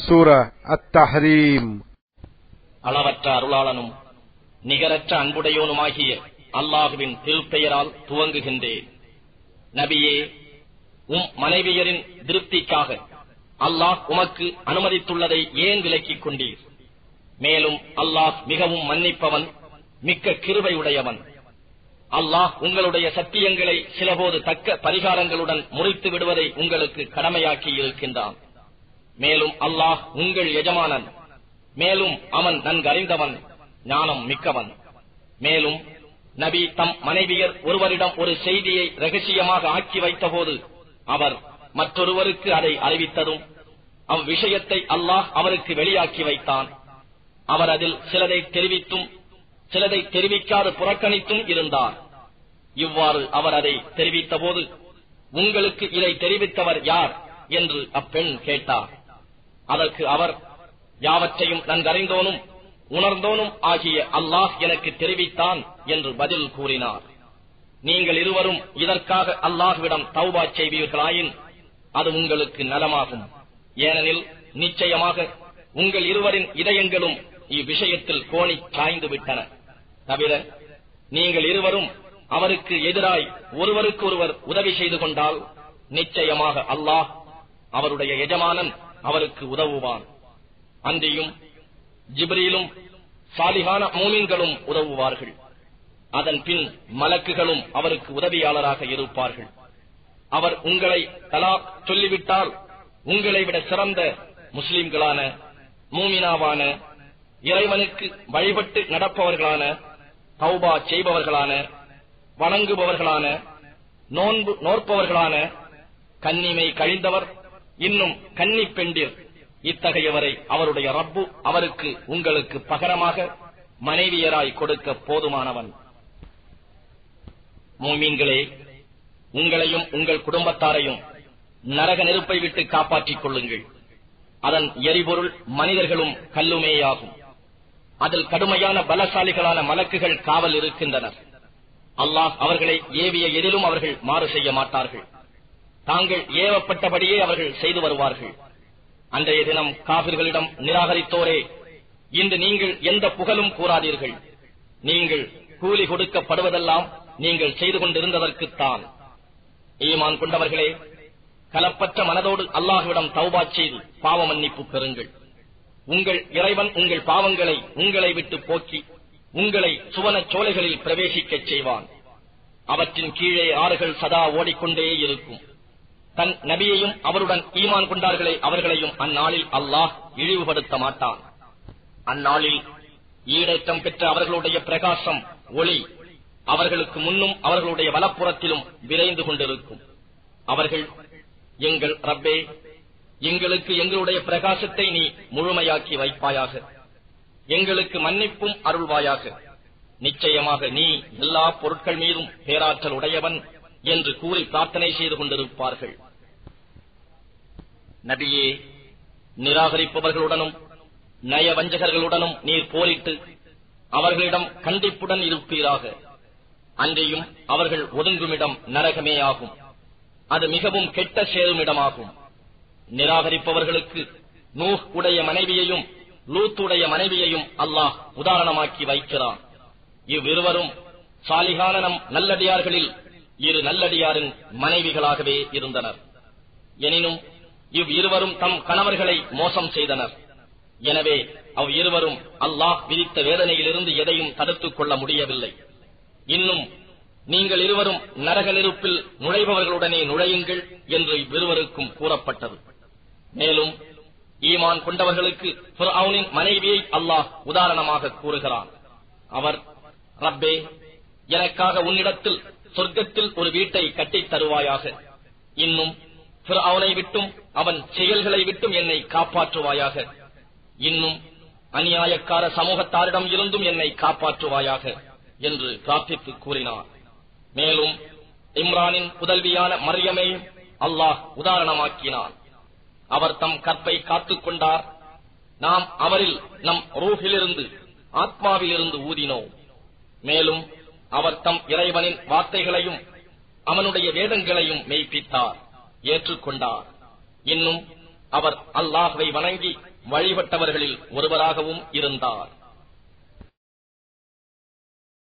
சூரா அத்தஹரீம் அளவற்ற அருளாளனும் நிகரற்ற அன்புடையோனுமாகிய அல்லாஹுவின் திருப்பெயரால் துவங்குகின்றேன் நபியே உம் மனைவியரின் திருப்திக்காக அல்லாஹ் உமக்கு அனுமதித்துள்ளதை ஏன் விலக்கிக் கொண்டீர் மேலும் அல்லாஹ் மிகவும் மன்னிப்பவன் மிக்க கிருபை உடையவன் அல்லாஹ் உங்களுடைய சத்தியங்களை சிலபோது தக்க பரிகாரங்களுடன் முறித்து விடுவதை உங்களுக்கு கடமையாக்கி இருக்கின்றான் மேலும் அல்லாஹ் உங்கள் எஜமானன் மேலும் அவன் நன்கறிந்தவன் ஞானம் மிக்கவன் மேலும் நபி தம் மனைவியர் ஒருவரிடம் ஒரு செய்தியை ரகசியமாக ஆக்கி வைத்தபோது அவர் மற்றொருவருக்கு அதை அறிவித்ததும் அவ்விஷயத்தை அல்லாஹ் அவருக்கு வெளியாக்கி வைத்தான் அவர் அதில் சிலதை தெரிவித்தும் சிலதை தெரிவிக்காது புறக்கணித்தும் இருந்தார் இவ்வாறு அவர் அதை தெரிவித்தபோது உங்களுக்கு இதை தெரிவித்தவர் யார் என்று அப்பெண் கேட்டார் அதற்கு அவர் யாவற்றையும் நன்கறிந்தோனும் உணர்ந்தோனும் ஆகிய அல்லாஹ் எனக்கு தெரிவித்தான் என்று பதில் கூறினார் நீங்கள் இருவரும் இதற்காக அல்லாஹ்விடம் தௌபா செய்வீர்களாயின் அது உங்களுக்கு நலமாகும் ஏனெனில் நிச்சயமாக உங்கள் இருவரின் இதயங்களும் இவ்விஷயத்தில் கோணி சாய்ந்து விட்டன தவிர நீங்கள் இருவரும் அவருக்கு எதிராய் ஒருவருக்கு ஒருவர் உதவி செய்து கொண்டால் நிச்சயமாக அல்லாஹ் அவருடைய எஜமானன் அவருக்கு உதவுவான் அன்றியும் ஜிப்ரீலும் சாலிகான மூமின்களும் உதவுவார்கள் அதன் பின் மலக்குகளும் அவருக்கு உதவியாளராக இருப்பார்கள் அவர் உங்களை தலா சொல்லிவிட்டால் உங்களை விட சிறந்த முஸ்லிம்களான மூமினாவான இறைவனுக்கு வழிபட்டு நடப்பவர்களான தௌபா செய்பவர்களான வணங்குபவர்களான நோன்பு நோற்பவர்களான கன்னிமை கழிந்தவர் இன்னும் கன்னி பெண்டிர் இத்தகையவரை அவருடைய ரப்பு அவருக்கு உங்களுக்கு பகரமாக மனைவியராய் கொடுக்க போதுமானவன் மூமீன்களே உங்களையும் உங்கள் குடும்பத்தாரையும் நரக நெருப்பை விட்டு காப்பாற்றிக் கொள்ளுங்கள் அதன் எரிபொருள் மனிதர்களும் கல்லுமேயாகும் அதில் கடுமையான பலசாலிகளான மலக்குகள் காவல் இருக்கின்றனர் அல்லாஹ் அவர்களை ஏவிய எதிலும் அவர்கள் மாறு செய்ய மாட்டார்கள் தாங்கள் ஏவப்பட்டபடியே அவர்கள் செய்து வருவார்கள் அன்றைய தினம் காபிர்களிடம் நிராகரித்தோரே இன்று நீங்கள் எந்த புகழும் கூறாதீர்கள் நீங்கள் கூலி கொடுக்கப்படுவதெல்லாம் நீங்கள் செய்து கொண்டிருந்ததற்குத்தான் ஈமான் கொண்டவர்களே கலப்பற்ற மனதோடு அல்லாஹுவிடம் தௌபா செய்து பாவ மன்னிப்பு பெறுங்கள் உங்கள் இறைவன் உங்கள் பாவங்களை உங்களை விட்டு போக்கி உங்களை சுவனச் சோலைகளில் பிரவேசிக்கச் செய்வான் அவற்றின் கீழே ஆறுகள் சதா ஓடிக்கொண்டே இருக்கும் தன் நபியையும் அவருடன் ஈமான் கொண்டார்களே அவர்களையும் அந்நாளில் அல்லாஹ் இழிவுபடுத்த மாட்டான் அந்நாளில் ஈடேற்றம் பெற்ற அவர்களுடைய பிரகாசம் ஒளி அவர்களுக்கு முன்னும் அவர்களுடைய வலப்புறத்திலும் விரைந்து கொண்டிருக்கும் அவர்கள் எங்கள் ரப்பே எங்களுக்கு எங்களுடைய பிரகாசத்தை நீ முழுமையாக்கி வைப்பாயாக எங்களுக்கு மன்னிப்பும் அருள்வாயாக நிச்சயமாக நீ எல்லா பொருட்கள் மீதும் பேராற்றல் உடையவன் என்று கூறி பிரார்த்தனை செய்து கொண்டிருப்பார்கள் நபியே நிராகரிப்பவர்களுடனும் நயவஞ்சகர்களுடனும் நீர் போரிட்டு அவர்களிடம் கண்டிப்புடன் இருப்பீராக அன்றையும் அவர்கள் ஒதுங்குமிடம் நரகமே ஆகும் அது மிகவும் கெட்ட சேருமிடமாகும் நிராகரிப்பவர்களுக்கு நூஹ் உடைய மனைவியையும் லூத்துடைய மனைவியையும் அல்லாஹ் உதாரணமாக்கி வைக்கிறான் இவ்விருவரும் சாலிகான நம் நல்லடியார்களில் இரு நல்லடியாரின் மனைவிகளாகவே இருந்தனர் எனினும் இவ் இருவரும் தம் கணவர்களை மோசம் செய்தனர் எனவே அவ் இருவரும் அல்லாஹ் விதித்த வேதனையிலிருந்து எதையும் தடுத்துக் கொள்ள முடியவில்லை இன்னும் நீங்கள் இருவரும் நரக நெருப்பில் நுழைபவர்களுடனே நுழையுங்கள் என்று இவ்விருவருக்கும் கூறப்பட்டது மேலும் ஈமான் கொண்டவர்களுக்கு ஃபிர்அவுனின் மனைவியை அல்லாஹ் உதாரணமாக கூறுகிறான் அவர் ரப்பே எனக்காக உன்னிடத்தில் சொர்க்கத்தில் ஒரு வீட்டை கட்டித் தருவாயாக இன்னும் ஃபிர்அவுனை விட்டும் அவன் செயல்களை விட்டும் என்னை காப்பாற்றுவாயாக இன்னும் அநியாயக்கார சமூகத்தாரிடம் இருந்தும் என்னை காப்பாற்றுவாயாக என்று பிரார்த்தித்து கூறினார் மேலும் இம்ரானின் புதல்வியான மரியமையும் அல்லாஹ் உதாரணமாக்கினார் அவர் தம் கற்பை காத்துக் கொண்டார் நாம் அவரில் நம் ரூஹிலிருந்து ஆத்மாவிலிருந்து ஊதினோம் மேலும் அவர் தம் இறைவனின் வார்த்தைகளையும் அவனுடைய வேதங்களையும் மெய்ப்பித்தார் ஏற்றுக்கொண்டார் இன்னும் அவர் அல்லாஹ்வை வணங்கி வழிபட்டவர்களில் ஒருவராகவும் இருந்தார்